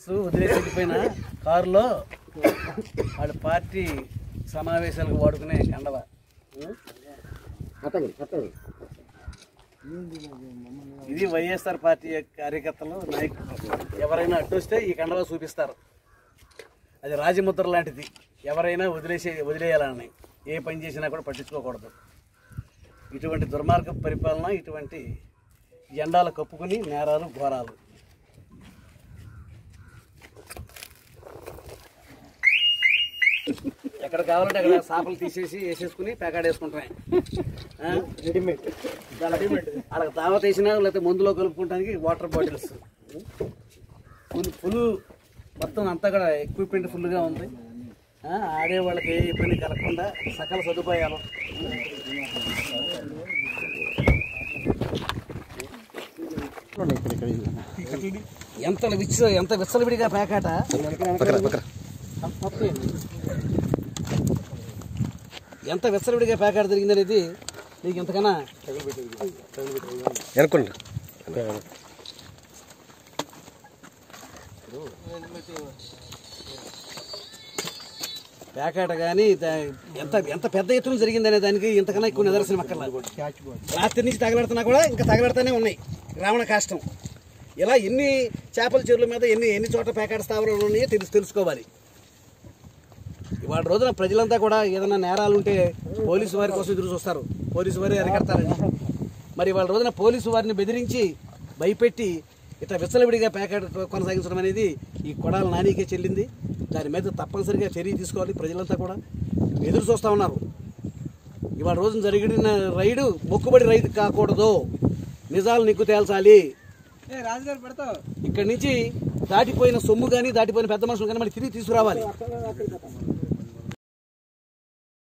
Bus వదిలేసి వెళ్ళిపోయిన కారులో వాళ్ళ పార్టీ సమావేశాలకు వాడుకునే కండవ ఉం? ఇది వైఎస్ఆర్ పార్టీ యొక్క కార్యకర్తలు నాయకులు ఎవరైనా అడ్డొస్తే ఈ కండవ చూపిస్తారు అది రాజముద్ర లాంటిది ఎవరైనా వదిలేసే వదిలేయాలని ఏ పని చేసినా కూడా పట్టించుకోకూడదు ఇటువంటి దుర్మార్గ పరిపాలన ఇటువంటి జెండాలు కప్పుకుని నేరాలు ఘోరాలు ఎక్కడ కావాలంటే అక్కడ చేపలు తీసేసి వేసేసుకుని ప్యాకెట్ వేసుకుంటామే రెడీమేడ్ వాళ్ళకి దావత్ వేసినా లేకపోతే మందులో కలుపుకోవడానికి వాటర్ బాటిల్స్ ఫుల్ ఫుల్ మొత్తం అంతా కూడా ఎక్విప్మెంట్ ఫుల్గా ఉంది ఆ, ఆడే వాళ్ళకి ఏ ఇబ్బంది కలగకుండా సకల సదుపాయాలు ఎంత విచ్చ ఎంత విచ్చలవిడిగా ప్యాకెట ఎంత విచ్చలవిడిగా ప్యాకెట్ జరిగింది అనేది నీకు ఎంతకన్నా వెనక్కండి ప్యాకెట్ కానీ ఎంత ఎంత పెద్ద ఎత్తున జరిగిందనే దానికి ఇంతకన్నా ఎక్కువ నిదర్శనం అక్కర్లా రాత్రి నుంచి తగలడుతున్నా కూడా ఇంకా తగలడుతూనే ఉన్నాయి రావణ కాష్టం ఇలా ఎన్ని చేపల చెరువుల మీద ఎన్ని ఎన్ని చోట్ల ప్యాకెట్ స్థావరాలు ఉన్నాయో తెలుసు తెలుసుకోవాలి ఇవాళ రోజున ప్రజలంతా కూడా ఏదైనా నేరాలు ఉంటే పోలీసు వారి కోసం ఎదురు చూస్తారు పోలీసు వారి అరికడతారని మరి వాళ్ళ రోజున పోలీసు వారిని బెదిరించి భయపెట్టి ఇట్లా విచ్చలవిడిగా ప్యాకెట్ కొనసాగించడం అనేది ఈ కొడాల నానికే చెల్లింది దాని మీద తప్పనిసరిగా చర్య తీసుకోవాలి ప్రజలంతా కూడా ఎదురు చూస్తూ ఉన్నారు ఇవాళ రోజున జరిగిన రైడు మొక్కుబడి రైతు కాకూడదు నిజాలు నిగ్గు తేల్చాలి ఇక్కడి నుంచి దాటిపోయిన సొమ్ము కానీ దాటిపోయిన పెద్ద మనుషులు కానీ మళ్ళీ తిరిగి తీసుకురావాలి